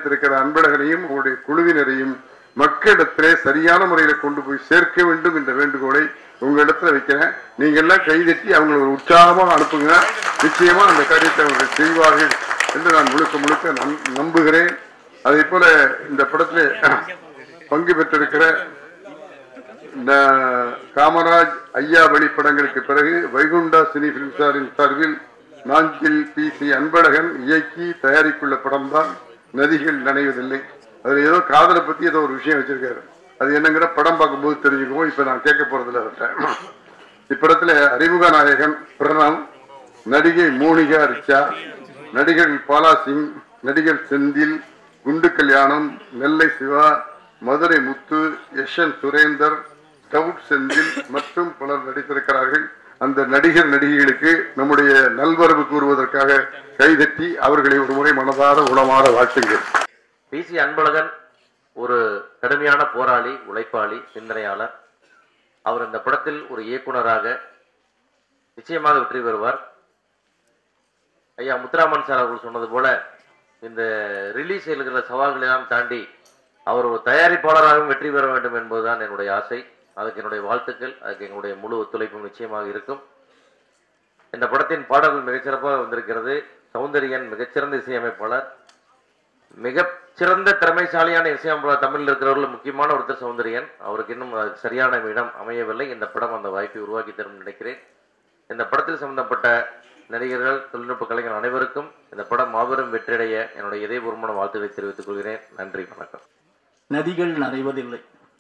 தயாரித்திருக்கிற அன்பழகனையும் அவருடைய குழுவினரையும் மக்களிடத்திலே சரியான முறையில கொண்டு போய் சேர்க்க வேண்டும் என்ற வேண்டுகோளை உங்களிடத்துல வைக்கிறேன் நீங்க எல்லாம் கைதட்டி அவங்களை ஒரு உற்சாகமாக அனுப்புங்க நிச்சயமா அந்த காரியத்தை அவர்கள் செய்வார்கள் என்று நான் முழுக்க முழுக்க நம்- நம்புகிறேன் அதே போல இந்த படத்திலே பங்கு பெற்றிருக்கிற இந்த காமராஜ் ஐயா வழி படங்களுக்கு பிறகு வைகுண்டா சினி பிலிம்சாரின் சார்பில் நாஞ்சில் பி சி அன்பழகன் இயக்கி தயாரிக்குள்ள படம்தான் நதிகள் நனைவதில்லை அதுல ஏதோ காதலை பத்தி ஏதோ ஒரு விஷயம் வச்சிருக்காரு அது என்னங்கிற படம் பார்க்கும்போது தெரிஞ்சுக்குவோம் இப்ப நான் கேட்க போறதில்ல அவர்கிட்ட இப்படத்துல அறிமுக நாயகன் பிரணவ் நடிகை மோனிகா ரிச்சா நடிகர் பாலா சிங் நடிகர் செந்தில் குண்டு கல்யாணம் நெல்லை சிவா மதுரை முத்து யஷன் சுரேந்தர் டவுட் செந்தில் மற்றும் பலர் நடித்திருக்கிறார்கள் அந்த நடிகர் நடிகைகளுக்கு நம்முடைய நல்வரவு கூறுவதற்காக கைதட்டி அவர்களை ஒரு முறை மனதார உளமாற வாழ்த்துங்கள் பிசி அன்பழகன் ஒரு கடுமையான போராளி உழைப்பாளி சிந்தனையாளர் அவர் இந்த படத்தில் ஒரு இயக்குனராக நிச்சயமாக வெற்றி பெறுவார் ஐயா முத்துராமன் சார் அவர்கள் சொன்னது போல இந்த ரிலீஸ் இருக்கிற சவால்களை எல்லாம் தாண்டி அவர் ஒரு தயாரிப்பாளராகவும் வெற்றி பெற வேண்டும் என்பதுதான் என்னுடைய ஆசை அதுக்கு என்னுடைய வாழ்த்துக்கள் அதுக்கு எங்களுடைய முழு ஒத்துழைப்பும் நிச்சயமாக இருக்கும் இந்த படத்தின் பாடல்கள் மிகச்சிறப்பாக வந்திருக்கிறது சௌந்தரியன் மிகச்சிறந்த இசையமைப்பாளர் மிகச் சிறந்த திறமைசாலியான இசையமைப்பாளர் தமிழில் இருக்கிறவர்கள் முக்கியமான ஒருத்தர் சௌந்தரியன் அவருக்கு இன்னும் அதுக்கு சரியான இடம் அமையவில்லை இந்த படம் அந்த வாய்ப்பை உருவாக்கி தரும் நினைக்கிறேன் இந்த படத்தில் சம்பந்தப்பட்ட நடிகர்கள் தொழில்நுட்ப கலைஞர் அனைவருக்கும் இந்த படம் மாபெரும் வெற்றியடைய என்னுடைய இதயபூர்வமான வாழ்த்துக்களை தெரிவித்துக் கொள்கிறேன் நன்றி வணக்கம் நதிகள் நனைவதில்லை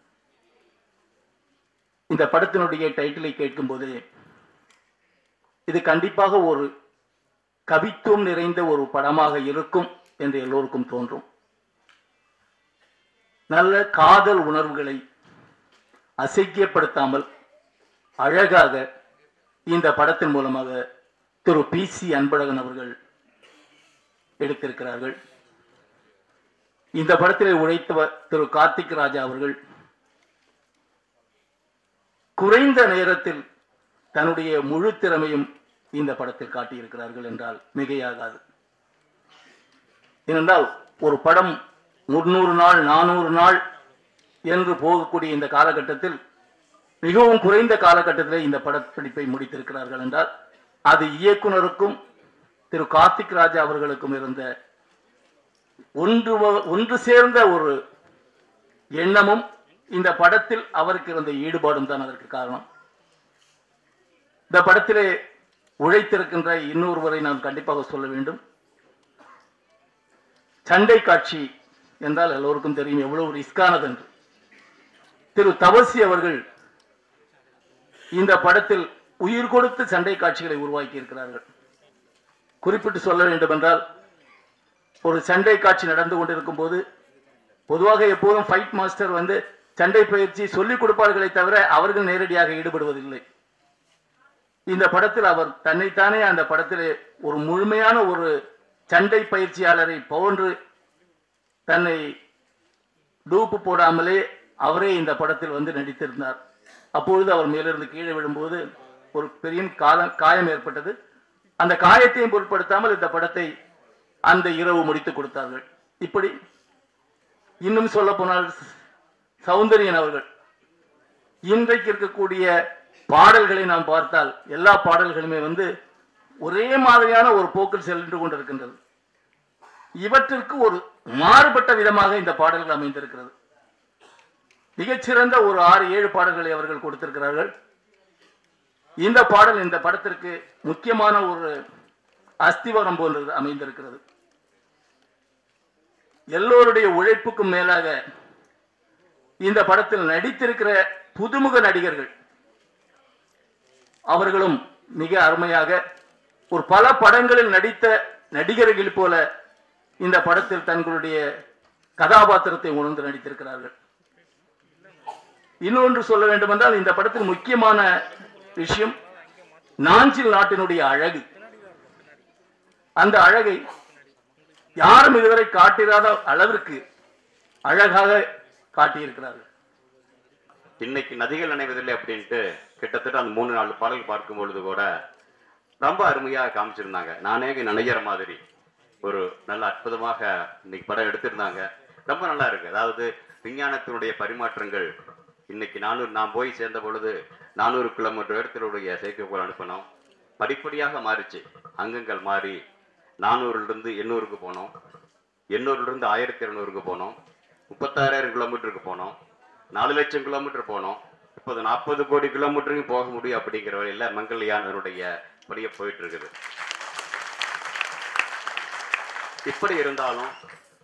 இந்த படத்தினுடைய டைட்டிலை கேட்கும்போது இது கண்டிப்பாக ஒரு கவித்துவம் நிறைந்த ஒரு படமாக இருக்கும் என்று எல்லோருக்கும் தோன்றும் நல்ல காதல் உணர்வுகளை அசைக்கியப்படுத்தாமல் அழகாக இந்த படத்தின் மூலமாக திரு பி சி அன்பழகன் அவர்கள் எடுத்திருக்கிறார்கள் இந்த படத்திலே உழைத்தவர் திரு கார்த்திக் ராஜா அவர்கள் குறைந்த நேரத்தில் தன்னுடைய முழு திறமையும் இந்த படத்தில் காட்டியிருக்கிறார்கள் என்றால் மிகையாகாது ஏனென்றால் ஒரு படம் முன்னூறு நாள் நானூறு நாள் என்று போகக்கூடிய இந்த காலகட்டத்தில் மிகவும் குறைந்த காலகட்டத்தில் இந்த படப்பிடிப்பை முடித்திருக்கிறார்கள் என்றால் அது இயக்குனருக்கும் திரு கார்த்திக் ராஜா அவர்களுக்கும் இருந்த ஒன்று வ- ஒன்று சேர்ந்த ஒரு எண்ணமும் இந்த படத்தில் அவருக்கு இருந்த ஈடுபாடும் தான் அதற்கு காரணம் இந்த படத்திலே உழைத்திருக்கின்ற இன்னொருவரை நான் கண்டிப்பாக சொல்ல வேண்டும் சண்டை காட்சி என்றால் எல்லோருக்கும் தெரியும் எவ்வளவு ரிஸ்கானது என்று திரு தவசி அவர்கள் இந்த படத்தில் உயிர் கொடுத்து சண்டை காட்சிகளை உருவாக்கி இருக்கிறார்கள் குறிப்பிட்டு சொல்ல வேண்டும் என்றால் ஒரு சண்டை காட்சி நடந்து கொண்டிருக்கும் போது பொதுவாக எப்போதும் ஃபைட் மாஸ்டர் வந்து சண்டை பயிற்சி சொல்லிக் கொடுப்பார்களே தவிர அவர்கள் நேரடியாக ஈடுபடுவதில்லை இந்த படத்தில் அவர் தன்னைத்தானே அந்த படத்திலே ஒரு முழுமையான ஒரு சண்டை பயிற்சியாளரை போன்று தன்னை டூப்பு போடாமலே அவரே இந்த படத்தில் வந்து நடித்திருந்தார் அப்பொழுது அவர் மேலிருந்து கீழே விழும்போது ஒரு பெரிய காலம் காயம் ஏற்பட்டது அந்த காயத்தையும் பொருட்படுத்தாமல் இந்த படத்தை அந்த இரவு முடித்து கொடுத்தார்கள் இப்படி இன்னும் சொல்ல போனால் சௌந்தரியன் அவர்கள் இன்றைக்கு இருக்கக்கூடிய பாடல்களை நாம் பார்த்தால் எல்லா பாடல்களுமே வந்து ஒரே மாதிரியான ஒரு போக்கில் சென்று கொண்டிருக்கின்றது இவற்றிற்கு ஒரு மாறுபட்ட விதமாக இந்த பாடல்கள் அமைந்திருக்கிறது மிகச்சிறந்த ஒரு ஆறு ஏழு பாடல்களை அவர்கள் கொடுத்திருக்கிறார்கள் இந்த பாடல் இந்த படத்திற்கு முக்கியமான ஒரு அஸ்திவாரம் போன்றது அமைந்திருக்கிறது எல்லோருடைய உழைப்புக்கும் மேலாக இந்த படத்தில் நடித்திருக்கிற புதுமுக நடிகர்கள் அவர்களும் மிக அருமையாக ஒரு பல படங்களில் நடித்த நடிகர்கள் போல இந்த படத்தில் தங்களுடைய கதாபாத்திரத்தை உணர்ந்து நடித்திருக்கிறார்கள் இன்னொன்று சொல்ல வேண்டுமென்றால் இந்த படத்தில் முக்கியமான விஷயம் நாஞ்சில் நாட்டினுடைய அழகு அந்த அழகை யாரும் இதுவரை காட்டிராத அளவிற்கு அழகாக காட்டியிருக்கிறார்கள் இன்னைக்கு நதிகள் நினைவதில்லை அப்படின்ட்டு கிட்டத்தட்ட அந்த மூணு நாலு பாடல் பார்க்கும் பொழுது கூட ரொம்ப அருமையா காமிச்சிருந்தாங்க நானே இங்க நினைக்கிற மாதிரி ஒரு நல்ல அற்புதமாக இன்னைக்கு படம் எடுத்திருந்தாங்க ரொம்ப நல்லா இருக்கு அதாவது விஞ்ஞானத்தினுடைய பரிமாற்றங்கள் இன்னைக்கு நானூறு நான் போய் சேர்ந்த பொழுது நானூறு கிலோமீட்டர் உயரத்தினுடைய செயற்கைக்கோள் அனுப்பினோம் படிப்படியாக மாறிச்சு அங்கங்கள் மாறி நானூறுல இருந்து எண்ணூறுக்கு போனோம் எண்ணூறுல இருந்து ஆயிரத்தி இருநூறுக்கு போனோம் முப்பத்தாறாயிரம் கிலோமீட்டருக்கு போனோம் நாலு லட்சம் கிலோமீட்டர் போனோம் இப்போது நாற்பது கோடி கிலோமீட்டருக்கு போக முடியும் அப்படிங்கிற வழியில மங்கள்யான் அதனுடைய படியே போயிட்டு இருக்குது இப்படி இருந்தாலும்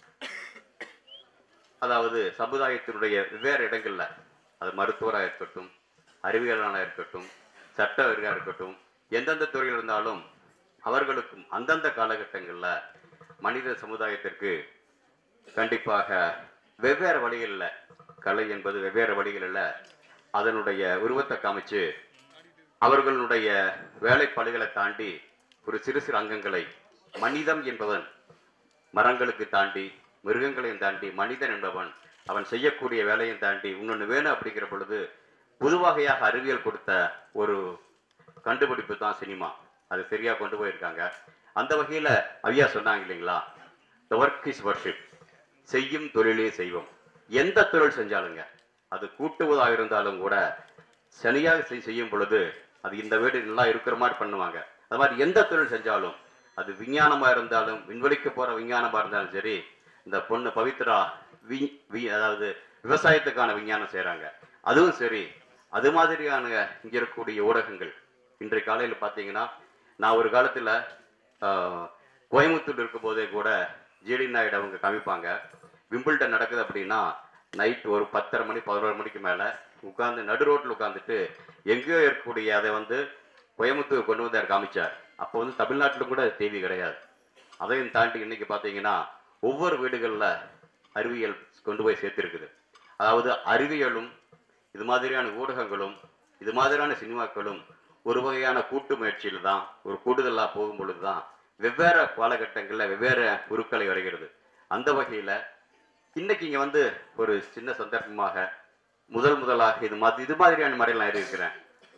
அதாவது சமுதாயத்தினுடைய வெவ்வேறு இடங்கள்ல அது மருத்துவராக இருக்கட்டும் அறிவியலாளராக இருக்கட்டும் சட்டவராக இருக்கட்டும் எந்தெந்த துறையில் இருந்தாலும் அவர்களுக்கும் அந்தந்த காலகட்டங்கள்ல மனித சமுதாயத்திற்கு கண்டிப்பாக வெவ்வேறு வழிகளில் கலை என்பது வெவ்வேறு வழிகளில் அதனுடைய உருவத்தை காமிச்சு அவர்களுடைய வேலைப்பாடுகளை தாண்டி ஒரு சிறு சிறு அங்கங்களை மனிதம் என்பவன் மரங்களுக்கு தாண்டி மிருகங்களையும் தாண்டி மனிதன் என்பவன் அவன் செய்யக்கூடிய வேலையும் தாண்டி இன்னொன்னு வேணும் அப்படிங்கிற பொழுது புதுவகையாக அறிவியல் கொடுத்த ஒரு கண்டுபிடிப்பு தான் சினிமா அது சரியா கொண்டு போயிருக்காங்க அந்த வகையில ஐயா சொன்னாங்க இல்லைங்களா த ஒர்க் இஸ் வர்ஷிப் செய்யும் தொழிலே செய்வோம் எந்த தொழில் செஞ்சாலுங்க அது கூட்டுவதாக இருந்தாலும் கூட சரியாக செய்- செய்யும் பொழுது அது இந்த வீடு நல்லா இருக்கிற மாதிரி பண்ணுவாங்க அது மாதிரி எந்த தொழில் செஞ்சாலும் அது விஞ்ஞானமா இருந்தாலும் விண்வெளிக்கு போற விஞ்ஞானமா இருந்தாலும் சரி இந்த பொண்ணு பவித்ரா வி வி- அதாவது விவசாயத்துக்கான விஞ்ஞானம் செய்றாங்க அதுவும் சரி அது மாதிரியான இங்க இருக்கக்கூடிய ஊடகங்கள் இன்றைய காலையில பாத்தீங்கன்னா நான் ஒரு காலத்துல ஆஹ், கோயம்புத்தூர் இருக்கும் போதே கூட ஜிடி நாயுடு அவங்க காமிப்பாங்க விம்பிள்டன் நடக்குது அப்படின்னா நைட் ஒரு பத்தரை மணி பதினோரு மணிக்கு மேல உட்கார்ந்து நடு ரோட்ல உட்கார்ந்துட்டு எங்கேயோ இருக்கக்கூடிய அதை வந்து கோயம்புத்தூர் கொண்டு வந்தார் காமிச்சார் அப்போ வந்து தமிழ்நாட்டிலும் கூட டிவி கிடையாது அதையும் தாண்டி இன்னைக்கு பாத்தீங்கன்னா ஒவ்வொரு வீடுகள்ல அறிவியல் கொண்டு போய் சேர்த்திருக்குது அதாவது அறிவியலும் இது மாதிரியான ஊடகங்களும் இது மாதிரியான சினிமாக்களும் ஒரு வகையான கூட்டு முயற்சியில தான் ஒரு கூடுதலா போகும் பொழுதுதான் வெவ்வேறு காலகட்டங்கள்ல வெவ்வேறு உருக்களை வருகிறது அந்த வகையில இன்னைக்கு இங்க வந்து ஒரு சின்ன சந்தர்ப்பமாக முதல் முதலாக இது மாதிரி இது மாதிரியான முறையில் நான் இருக்கிறேன்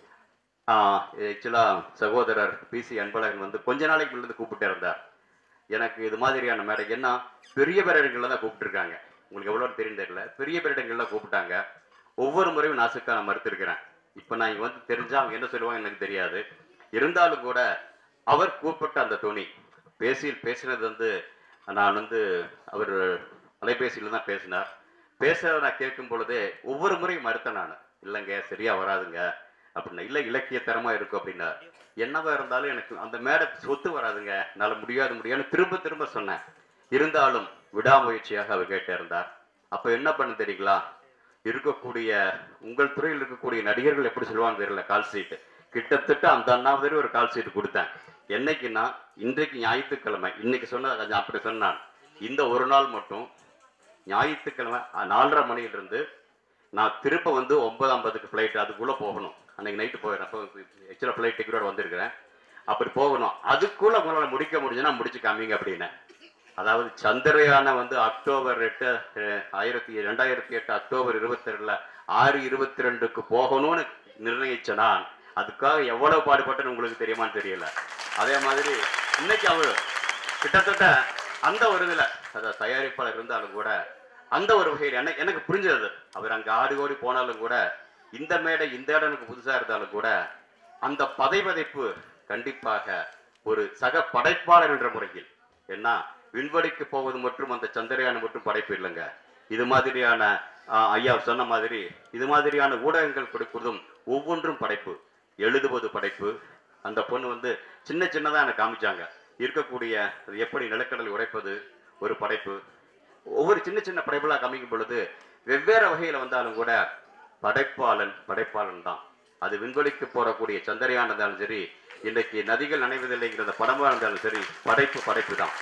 ஆக்சுவலா சகோதரர் பி சி அன்பழகன் வந்து கொஞ்ச நாளைக்கு முன்னாடி கூப்பிட்டு இருந்தார் எனக்கு இது மாதிரியான மேடை என்ன பெரிய பேரிடங்கள்ல தான் கூப்பிட்டுருக்காங்க உங்களுக்கு எவ்வளவு தெரியும் தெரியல பெரிய பேரிடங்கள்ல கூப்பிட்டாங்க ஒவ்வொரு முறையும் நாசுக்கா நான் மறுத்திருக்கிறேன் இப்ப நான் இங்க வந்து தெரிஞ்சா அவங்க என்ன சொல்லுவாங்க எனக்கு தெரியாது இருந்தாலும் கூட அவர் கூப்பிட்ட அந்த துணி பேசியில் பேசினது வந்து நான் வந்து அவர் அலைபேசியில தான் பேசினார் பேசுறத நான் கேட்கும் பொழுதே ஒவ்வொரு முறையும் மறுத்தேன் நான் இல்லைங்க சரியா வராதுங்க அப்படின்னா இல்ல இலக்கியத்தரமா இருக்கும் அப்படின்னா என்னவா இருந்தாலும் எனக்கு அந்த மேடை சொத்து வராதுங்க என்னால முடியாது முடியாதுன்னு திரும்ப திரும்ப சொன்னேன் இருந்தாலும் விடாமுயற்சியாக அவர் கேட்டு இருந்தார் அப்ப என்ன பண்ண தெரியுங்களா இருக்கக்கூடிய உங்கள் துறையில் இருக்கக்கூடிய நடிகர்கள் எப்படி சொல்லுவாங்க தெரியல கால் சீட்டு கிட்டத்தட்ட அந்த அண்ணாவது ஒரு கால் சீட்டு கொடுத்தேன் என்னைக்குன்னா இன்றைக்கு ஞாயிற்றுக்கிழமை இன்னைக்கு சொன்ன கொஞ்சம் அப்படி சொன்னான் இந்த ஒரு நாள் மட்டும் ஞாயிற்றுக்கிழமை அஹ், நாலரை மணியிலிருந்து நான் திருப்ப வந்து ஒன்பது ஐம்பதுக்கு ஃப்ளைட் அதுக்குள்ள போகணும் அன்னைக்கு நைட்டு போயிடுறேன் அப்போ ஆக்சுவலாக ஃப்ளைட் டிக்கெட்டோட வந்திருக்கிறேன் அப்படி போகணும் அதுக்குள்ள உங்களால் முடிக்க முடிஞ்சுன்னா முடிச்சு காமிங்க அப்படின்னு அதாவது சந்திரயானை வந்து அக்டோபர் எட்டு அஹ், ஆயிரத்தி ரெண்டாயிரத்தி எட்டு அக்டோபர் இருபத்தி ரெண்டுல ஆறு இருபத்தி ரெண்டுக்கு போகணும்னு நிர்ணயிச்ச நான் அதுக்காக எவ்வளவு பாடுபட்டேன்னு உங்களுக்கு தெரியுமான்னு தெரியல அதே மாதிரி இன்னைக்கு அவரு கிட்டத்தட்ட அந்த ஒரு இதுல அதாவது தயாரிப்பாளர் இருந்தாலும் கூட அந்த ஒரு வகையில் எனக்கு எனக்கு புரிஞ்சது அவர் அங்க ஆடி ஓடி போனாலும் கூட இந்த மேடை இந்த இடம் எனக்கு புதுசா இருந்தாலும் கூட அந்த பதைவதைப்பு கண்டிப்பாக ஒரு சக படைப்பாளர் என்ற முறையில் என்ன விண்வெளிக்கு போவது மற்றும் அந்த சந்திரயானம் மட்டும் படைப்பு இல்லைங்க இது மாதிரியான ஆஹ், ஐயா சொன்ன மாதிரி இது மாதிரியான ஊடகங்கள் கொடுப்பதும் ஒவ்வொன்றும் படைப்பு எழுதுவது படைப்பு அந்த பொண்ணு வந்து சின்ன சின்னதா எனக்கு காமிச்சாங்க இருக்கக்கூடிய அது எப்படி நிலக்கடலை உடைப்பது ஒரு படைப்பு ஒவ்வொரு சின்ன சின்ன படைப்புகளா காமிக்கும் பொழுது வெவ்வேறு வகையில வந்தாலும் கூட படைப்பாளன் படைப்பாளன் தான் அது விண்வெளிக்கு போறக்கூடிய சந்திரயான் இருந்தாலும் சரி இன்னைக்கு நதிகள் நனைவதில்லைங்கிற அந்த படமா இருந்தாலும் சரி படைப்பு படைப்பு தான்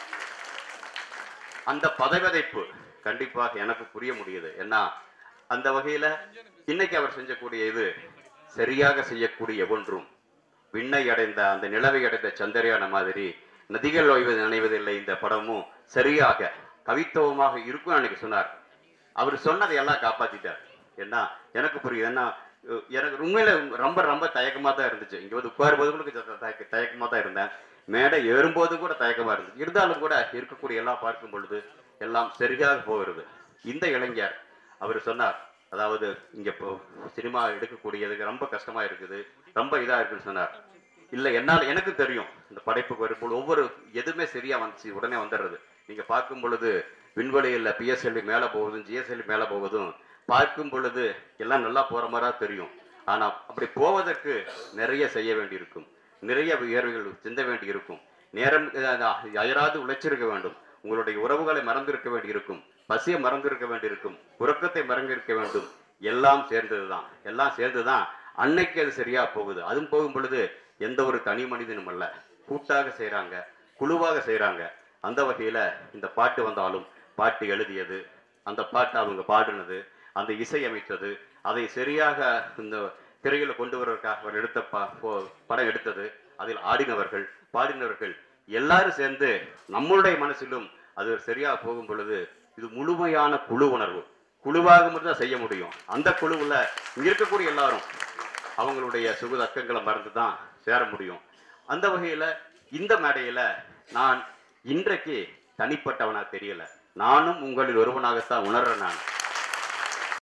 அந்த பதவிதைப்பு கண்டிப்பாக எனக்கு புரிய முடியுது ஏன்னா அந்த வகையில இன்னைக்கு அவர் செஞ்சக்கூடிய இது சரியாக செய்யக்கூடிய ஒன்றும் விண்ணை அடைந்த அந்த நிலவை அடைந்த சந்திரயான மாதிரி நதிகள் ஓய்வது நினைவதில்லை இந்த படமும் சரியாக கவித்துவமாக இருக்கும் அன்னைக்கு சொன்னார் அவர் சொன்னதை எல்லாம் காப்பாத்திட்டார் என்ன எனக்கு புரியுது என்ன அஹ் எனக்கு உண்மையில ரொம்ப ரொம்ப தயக்கமா தான் இருந்துச்சு இங்க வந்து உட்காரும்போது கூட கொஞ்சம் தயக்க- தயக்கமா தான் இருந்தேன் மேடை ஏறும்போது கூட தயக்கமா இருந்தது இருந்தாலும் கூட இருக்கக்கூடிய எல்லாம் பார்க்கும் பொழுது எல்லாம் சரியாக போகிறது இந்த இளைஞர் அவர் சொன்னார் அதாவது இங்க இப்போ சினிமா எடுக்கக்கூடியது ரொம்ப கஷ்டமா இருக்குது ரொம்ப இதா இருக்குன்னு சொன்னார் இல்ல என்னால எனக்கு தெரியும் இந்த படைப்புக்கு வரும்போது ஒவ்வொரு எதுவுமே சரியா வந்துச்சு உடனே வந்துடுறது நீங்க பார்க்கும் பொழுது விண்வெளியில் பிஎஸ்எல்வி மேல போவதும் ஜிஎஸ்எல்வி மேல போவதும் பார்க்கும் பொழுது எல்லாம் நல்லா போற மாதிரி தெரியும் ஆனா அப்படி போவதற்கு நிறைய செய்ய வேண்டியிருக்கும் நிறைய உயர்வுகள் சிந்த வேண்டி இருக்கும் நேரம் அஹ், அயராது உழைச்சிருக்க வேண்டும் உங்களுடைய உறவுகளை மறந்திருக்க வேண்டியிருக்கும் பசியை மறந்திருக்க வேண்டியிருக்கும் உறக்கத்தை மறந்திருக்க வேண்டும் எல்லாம் சேர்ந்ததுதான் எல்லாம் சேர்ந்துதான் அன்னைக்கு அது சரியா போகுது அதுவும் போகும் பொழுது எந்த ஒரு தனி மனிதனும் அல்ல கூட்டாக செய்றாங்க குழுவாக செய்றாங்க அந்த வகையில இந்த பாட்டு வந்தாலும் பாட்டு எழுதியது அந்த பாட்டு அவங்க பாடினது அந்த இசை அமைத்தது அதை சரியாக இந்த திரையில கொண்டு வருவதற்காக அவர் எடுத்த ப- போ- படம் எடுத்தது அதில் ஆடினவர்கள் பாடினவர்கள் எல்லாரும் சேர்ந்து நம்மளுடைய மனசிலும் அது சரியா போகும் பொழுது இது முழுமையான குழு உணர்வு குழுவாக மட்டும் தான் செய்ய முடியும் அந்த குழுவுல இங்க இருக்கக்கூடிய எல்லாரும் அவங்களுடைய சுகதக்கங்களை மறந்து தான் சேர முடியும் அந்த வகையில இந்த மேடையில நான் இன்றைக்கு தனிப்பட்டவனா தெரியல நானும் உங்களில் ஒருவனாகத்தான் உணர்றேன் நான்